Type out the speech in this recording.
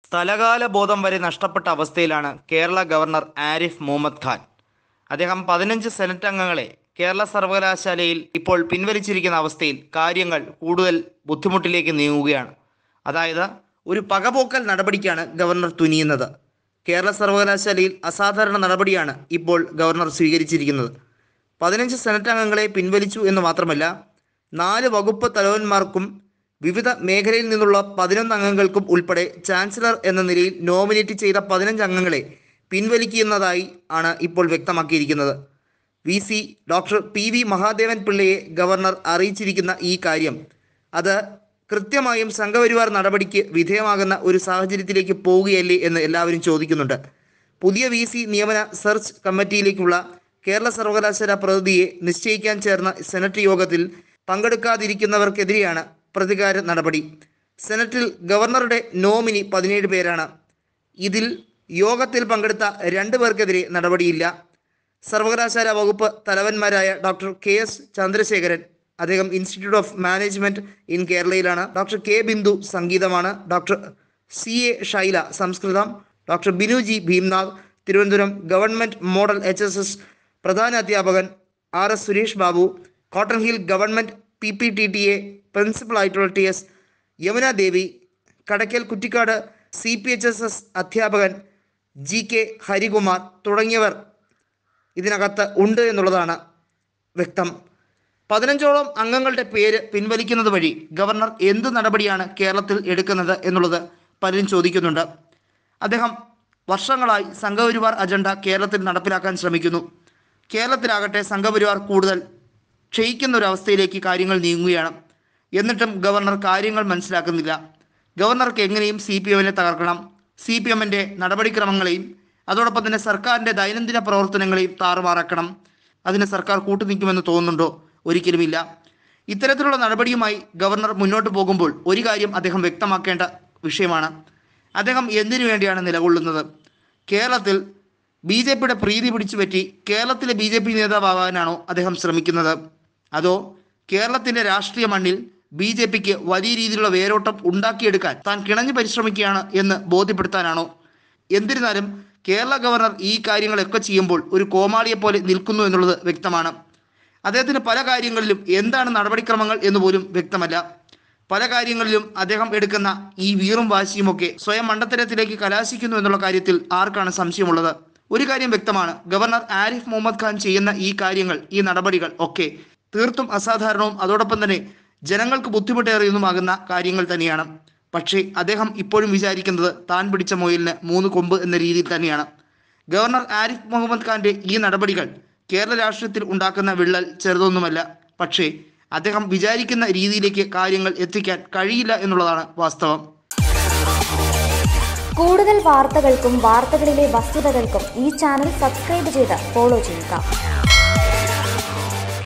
സ്ഥലകാല ബോധം വരെ നഷ്ടപ്പെട്ട അവസ്ഥയിലാണ് കേരള ഗവർണർ ആരിഫ് മുഹമ്മദ് ഖാൻ അദ്ദേഹം പതിനഞ്ച് സെനറ്റ് അംഗങ്ങളെ കേരള സർവകലാശാലയിൽ ഇപ്പോൾ പിൻവലിച്ചിരിക്കുന്ന അവസ്ഥയിൽ കാര്യങ്ങൾ കൂടുതൽ ബുദ്ധിമുട്ടിലേക്ക് നീങ്ങുകയാണ് അതായത് ഒരു പകപോക്കൽ നടപടിക്കാണ് ഗവർണർ തുനിയുന്നത് കേരള സർവകലാശാലയിൽ അസാധാരണ നടപടിയാണ് ഇപ്പോൾ ഗവർണർ സ്വീകരിച്ചിരിക്കുന്നത് പതിനഞ്ച് സെനറ്റ് അംഗങ്ങളെ പിൻവലിച്ചു എന്ന് മാത്രമല്ല നാല് വകുപ്പ് തലവന്മാർക്കും വിവിധ മേഖലയിൽ നിന്നുള്ള പതിനൊന്ന് അംഗങ്ങൾക്കും ഉൾപ്പെടെ ചാൻസലർ എന്ന നിലയിൽ നോമിനേറ്റ് ചെയ്ത പതിനഞ്ച് അംഗങ്ങളെ പിൻവലിക്കുന്നതായി ആണ് ഇപ്പോൾ വ്യക്തമാക്കിയിരിക്കുന്നത് V C doctor P V Mahadevan പിള്ളയെ ഗവർണർ അറിയിച്ചിരിക്കുന്ന ഈ കാര്യം അത് കൃത്യമായും സംഘപരിവാർ നടപടിക്ക് വിധേയമാകുന്ന ഒരു സാഹചര്യത്തിലേക്ക് പോവുകയല്ലേ എന്ന് എല്ലാവരും ചോദിക്കുന്നുണ്ട് പുതിയ വി സി നിയമന സെർച്ച് കമ്മിറ്റിയിലേക്കുള്ള കേരള സർവകലാശാല പ്രതിനിധിയെ നിശ്ചയിക്കാൻ ചേർന്ന സെനറ്റ് യോഗത്തിൽ പങ്കെടുക്കാതിരിക്കുന്നവർക്കെതിരെയാണ് പ്രതികാര നടപടി സെനറ്റിൽ ഗവർണറുടെ നോമിനി പതിനേഴ് പേരാണ് ഇതിൽ യോഗത്തിൽ പങ്കെടുത്ത രണ്ട് പേർക്കെതിരെ നടപടിയില്ല സർവകലാശാല വകുപ്പ് തലവന്മാരായ ഡോക്ടർ കെ എസ് ചന്ദ്രശേഖരൻ അദ്ദേഹം ഇൻസ്റ്റിറ്റ്യൂട്ട് ഓഫ് മാനേജ്മെന്റ് ഇൻ കേരളയിലാണ് ഡോക്ടർ കെ ബിന്ദു സംഗീതമാണ് doctor C A Shaila Samskritam doctor Binu G Bhimnath Thiruvananthapuram government model H S S പ്രധാന അധ്യാപകൻ R S Suresh Babu cotton hill government P P T T A principal ആയിട്ടുള്ള T S Yamuna Devi Kadakkal Kuttikkad C P H S S അധ്യാപകൻ G K Harikumar തുടങ്ങിയവർ ഇതിനകത്ത് ഉണ്ട് എന്നുള്ളതാണ് വ്യക്തം പതിനഞ്ചോളം അംഗങ്ങളുടെ പേര് പിൻവലിക്കുന്നത് വഴി ഗവർണർ എന്ത് നടപടിയാണ് കേരളത്തിൽ എടുക്കുന്നത് എന്നുള്ളത് പലരും ചോദിക്കുന്നുണ്ട് അദ്ദേഹം വർഷങ്ങളായി സംഘപരിവാർ അജണ്ട കേരളത്തിൽ നടപ്പിലാക്കാൻ ശ്രമിക്കുന്നു കേരളത്തിലാകട്ടെ സംഘപരിവാർ കൂടുതൽ ക്ഷയിക്കുന്ന ഒരു അവസ്ഥയിലേക്ക് കാര്യങ്ങൾ നീങ്ങുകയാണ് എന്നിട്ടും ഗവർണർ കാര്യങ്ങൾ മനസ്സിലാക്കുന്നില്ല ഗവർണർക്ക് എങ്ങനെയും സി പി എമ്മിനെ തകർക്കണം സി പി എമ്മിൻ്റെ നടപടിക്രമങ്ങളെയും അതോടൊപ്പം തന്നെ സർക്കാരിൻ്റെ ദൈനംദിന പ്രവർത്തനങ്ങളെയും താറുമാറാക്കണം അതിന് സർക്കാർ കൂട്ടുനിൽക്കുമെന്ന് തോന്നുന്നുണ്ടോ ഒരിക്കലുമില്ല ഇത്തരത്തിലുള്ള നടപടിയുമായി ഗവർണർ മുന്നോട്ട് പോകുമ്പോൾ ഒരു കാര്യം അദ്ദേഹം വ്യക്തമാക്കേണ്ട വിഷയമാണ് അദ്ദേഹം എന്തിനു വേണ്ടിയാണ് നിലകൊള്ളുന്നത് കേരളത്തിൽ ബി ജെ പിയുടെ പ്രീതി പിടിച്ചു പറ്റി കേരളത്തിലെ ബി ജെ പി നേതാവാകാനാണോ അദ്ദേഹം ശ്രമിക്കുന്നത് അതോ കേരളത്തിൻ്റെ രാഷ്ട്രീയ മണ്ണിൽ ബി ജെ പിക്ക് വലിയ രീതിയിലുള്ള വേരോട്ടം ഉണ്ടാക്കിയെടുക്കാൻ താൻ കിണഞ്ഞു പരിശ്രമിക്കുകയാണ് എന്ന് ബോധ്യപ്പെടുത്താനാണോ എന്നിരുന്നാലും കേരള ഗവർണർ ഈ കാര്യങ്ങളൊക്കെ ചെയ്യുമ്പോൾ ഒരു കോമാളിയെ പോലെ നിൽക്കുന്നു എന്നുള്ളത് വ്യക്തമാണ് അദ്ദേഹത്തിന് പല കാര്യങ്ങളിലും എന്താണ് നടപടിക്രമങ്ങൾ എന്ന് പോലും വ്യക്തമല്ല പല കാര്യങ്ങളിലും അദ്ദേഹം എടുക്കുന്ന ഈ വീറും വാശിയുമൊക്കെ സ്വയം മണ്ടത്തരത്തിലേക്ക് കലാശിക്കുന്നു എന്നുള്ള കാര്യത്തിൽ ആർക്കാണ് സംശയമുള്ളത് ഒരു കാര്യം വ്യക്തമാണ് ഗവർണർ ആരിഫ് മുഹമ്മദ് ഖാൻ ചെയ്യുന്ന ഈ കാര്യങ്ങൾ ഈ നടപടികൾ ഒക്കെ തീർത്തും അസാധാരണവും അതോടൊപ്പം തന്നെ ജനങ്ങൾക്ക് ബുദ്ധിമുട്ടേറിയതുമാകുന്ന കാര്യങ്ങൾ തന്നെയാണ് പക്ഷേ അദ്ദേഹം ഇപ്പോഴും വിചാരിക്കുന്നത് താൻ പിടിച്ച മുയലിന് മൂന്ന് കൊമ്പ് എന്ന രീതിയിൽ തന്നെയാണ് ഗവർണർ ആരിഫ് മുഹമ്മദ് ഖാന്റെ ഈ നടപടികൾ കേരള രാഷ്ട്രീയത്തിൽ ഉണ്ടാക്കുന്ന വിള്ളൽ ചെറുതൊന്നുമല്ല പക്ഷേ അദ്ദേഹം വിചാരിക്കുന്ന രീതിയിലേക്ക് കാര്യങ്ങൾ എത്തിക്കാൻ കഴിയില്ല എന്നുള്ളതാണ് വാസ്തവം കൂടുതൽ വാർത്തകൾക്കും വാർത്തകളിലെ വസ്തുതകൾക്കും ഈ ചാനൽ സബ്സ്ക്രൈബ് ചെയ്ത് ഫോളോ ചെയ്യുക